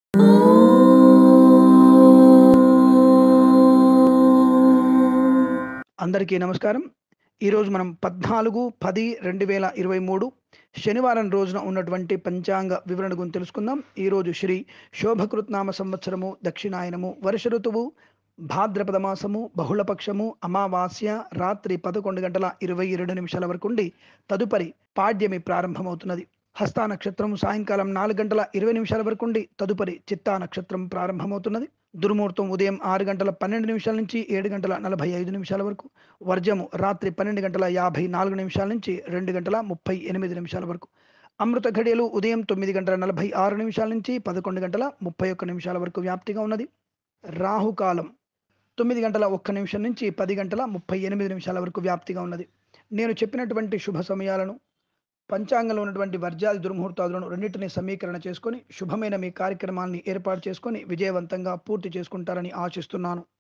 అందరికీ నమస్కారం ఈరోజు మనం పద్నాలుగు పది రెండు వేల ఇరవై మూడు శనివారం రోజున ఉన్నటువంటి పంచాంగ వివరణ గురించి తెలుసుకుందాం ఈరోజు శ్రీ శోభకృత్నామ సంవత్సరము దక్షిణాయనము వర్ష ఋతువు భాద్రపద మాసము బహుళపక్షము అమావాస్య రాత్రి పదకొండు గంటల ఇరవై రెండు నిమిషాల వరకు ఉండి తదుపరి పాడ్యమి ప్రారంభమవుతున్నది హస్తా నక్షత్రం సాయంకాలం నాలుగు గంటల ఇరవై నిమిషాల వరకు ఉండి తదుపరి చిత్తా నక్షత్రం ప్రారంభమవుతున్నది దుర్ముహూర్తం ఉదయం ఆరు గంటల పన్నెండు నిమిషాల నుంచి ఏడు గంటల నలభై ఐదు నిమిషాల వరకు వర్జము రాత్రి పన్నెండు గంటల యాభై నాలుగు నిమిషాల నుంచి రెండు గంటల ముప్పై ఎనిమిది నిమిషాల వరకు అమృత ఘడియలు ఉదయం తొమ్మిది గంటల నలభై ఆరు నిమిషాల నుంచి పదకొండు గంటల ముప్పై ఒక్క నిమిషాల వరకు వ్యాప్తిగా ఉన్నది రాహుకాలం తొమ్మిది గంటల ఒక్క నిమిషం నుంచి పది గంటల ముప్పై ఎనిమిది నిమిషాల వరకు వ్యాప్తిగా ఉన్నది నేను చెప్పినటువంటి శుభ సమయాలను పంచాంగంలో ఉన్నటువంటి వర్జాది దుర్ముహూర్తాలను రెండింటినీ సమీకరణ చేసుకొని శుభమైన మీ కార్యక్రమాన్ని ఏర్పాటు చేసుకొని విజయవంతంగా పూర్తి చేసుకుంటారని ఆశిస్తున్నాను